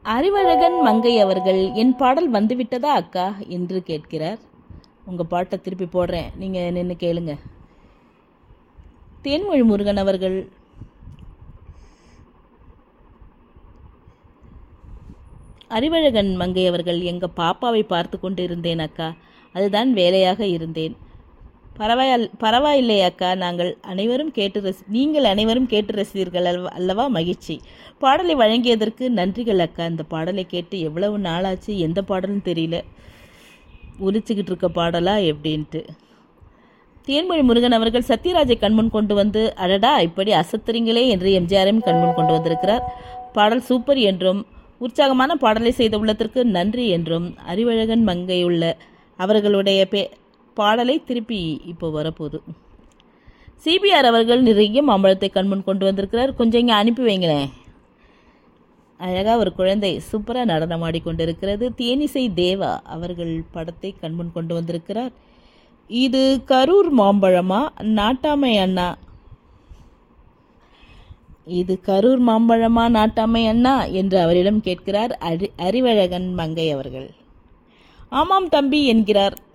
அறிவழகன் மங்கை அவர்கள் என் பாடல் வந்துவிட்டதா அக்கா என்று கேட்கிறார் உங்கள் பாட்டை திருப்பி போடுறேன் நீங்கள் நின்று கேளுங்க தேன்மொழி முருகன் அவர்கள் அறிவழகன் மங்கை அவர்கள் எங்கள் பாப்பாவை பார்த்து கொண்டு இருந்தேன் அக்கா அதுதான் வேலையாக இருந்தேன் பரவாயில் பரவாயில்லை அக்கா நாங்கள் அனைவரும் கேட்டு ரசி நீங்கள் அனைவரும் கேட்டு ரசித்தீர்கள் அல்லவா அல்லவா மகிழ்ச்சி பாடலை வழங்கியதற்கு நன்றிகள் அக்கா இந்த பாடலை கேட்டு எவ்வளவு நாளாச்சு எந்த பாடலும் தெரியல உரிச்சுக்கிட்டு இருக்க பாடலா எப்படின்ட்டு தேன்மொழி முருகன் அவர்கள் சத்யராஜை கண்முன் கொண்டு வந்து அடடா இப்படி அசத்துறீங்களே என்று எம்ஜிஆரையும் கண்முன் கொண்டு வந்திருக்கிறார் பாடல் சூப்பர் என்றும் உற்சாகமான பாடலை செய்த உள்ளத்திற்கு நன்றி என்றும் அறிவழகன் மங்கையுள்ள அவர்களுடைய பே பாடலை திருப்பி இப்போ வரப்போகுது சிபிஆர் அவர்கள் நிறைய மாம்பழத்தை கண்முன் கொண்டு வந்திருக்கிறார் கொஞ்சம் இங்கே அனுப்பி வைங்களேன் அழகாக ஒரு குழந்தை சூப்பராக நடனமாடி கொண்டிருக்கிறது தேனிசை தேவா அவர்கள் படத்தை கண்முன் கொண்டு வந்திருக்கிறார் இது கரூர் மாம்பழமா நாட்டாமை அண்ணா இது கரூர் மாம்பழமா நாட்டாமை அண்ணா என்று அவரிடம் கேட்கிறார் அறி அறிவழகன் மங்கை அவர்கள் ஆமாம் தம்பி என்கிறார்